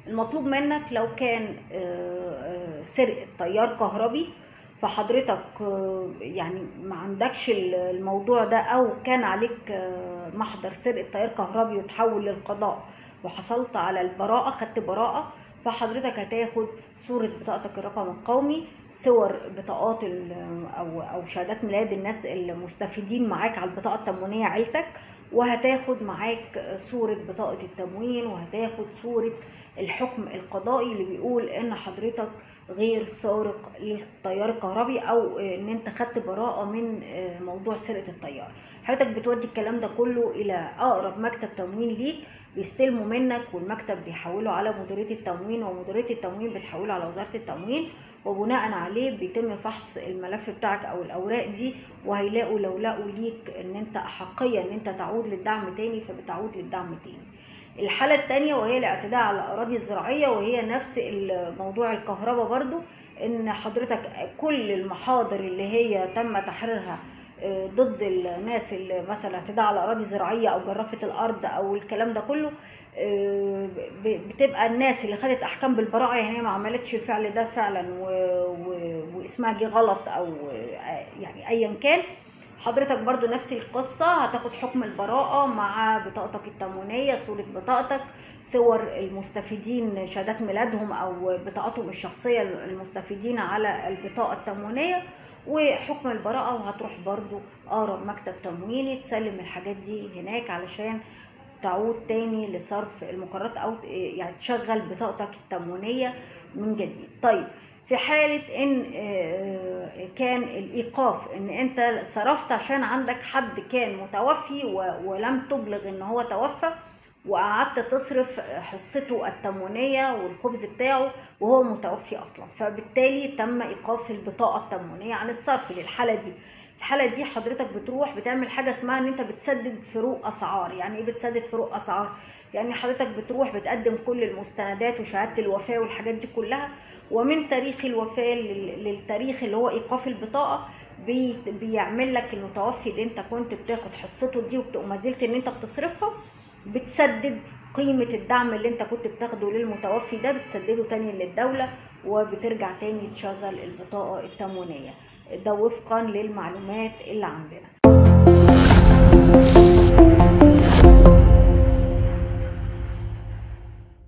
المطلوب منك لو كان سرقة تيار كهربي فحضرتك يعني ما عندكش الموضوع ده او كان عليك محضر سرقة تيار كهربي وتحول للقضاء وحصلت على البراءة خدت براءة فحضرتك هتاخد صورة بطاقتك الرقم القومي صور بطاقات او او شهادات ميلاد الناس المستفيدين معاك على البطاقة التموينية عيلتك وهتاخد معاك صورة بطاقة التموين وهتاخد صورة الحكم القضائي اللي بيقول ان حضرتك غير سارق للتيار الكهربي او ان انت خدت براءة من موضوع سرقة التيار حضرتك بتودي الكلام ده كله الى اقرب مكتب تموين ليك بيستلموا منك والمكتب بيحوله على مديريه التموين ومديريه التموين بتحوله على وزاره التموين وبناء عليه بيتم فحص الملف بتاعك او الاوراق دي وهيلاقوا لو لقوا ليك ان انت احقيه ان انت تعود للدعم تاني فبتعود للدعم تاني الحالة التانية وهي الاعتداء على الأراضي الزراعية وهي نفس موضوع الكهرباء برضو إن حضرتك كل المحاضر اللي هي تم تحريرها ضد الناس اللي مثلا اعتداء على اراضي زراعيه او جرافه الارض او الكلام ده كله بتبقى الناس اللي خدت احكام بالبراءه يعني ما عملتش الفعل ده فعلا واسمها جه غلط او يعني ايا كان حضرتك برضو نفس القصة هتاخد حكم البراءة مع بطاقتك التموينية صورة بطاقتك صور المستفيدين شهادات ميلادهم أو بطاقتهم الشخصية المستفيدين على البطاقة التموينية وحكم البراءة وهتروح برضو أقرب مكتب تمويني تسلم الحاجات دي هناك علشان تعود تاني لصرف المقررات أو يعني تشغل بطاقتك التموينية من جديد طيب في حالة ان كان الايقاف ان انت صرفت عشان عندك حد كان متوفي ولم تبلغ ان هو توفى وقعدت تصرف حصته التموينية والخبز بتاعه وهو متوفي اصلا فبالتالي تم ايقاف البطاقة التموينية عن الصرف للحالة دي الحالة دي حضرتك بتروح بتعمل حاجة اسمها ان انت بتسدد فروق اسعار يعني ايه بتسدد فروق اسعار يعني حضرتك بتروح بتقدم كل المستندات وشهادة الوفاة والحاجات دي كلها ومن تاريخ الوفاة للتاريخ اللي هو ايقاف البطاقة بي بيعمل لك المتوفي اللي انت كنت بتاخد حصته دي وما زلت ان انت بتصرفها بتسدد قيمة الدعم اللي انت كنت بتاخده للمتوفي ده بتسدده تاني للدولة وبترجع تاني تشغل البطاقة التموينية ده وفقا للمعلومات اللي عندنا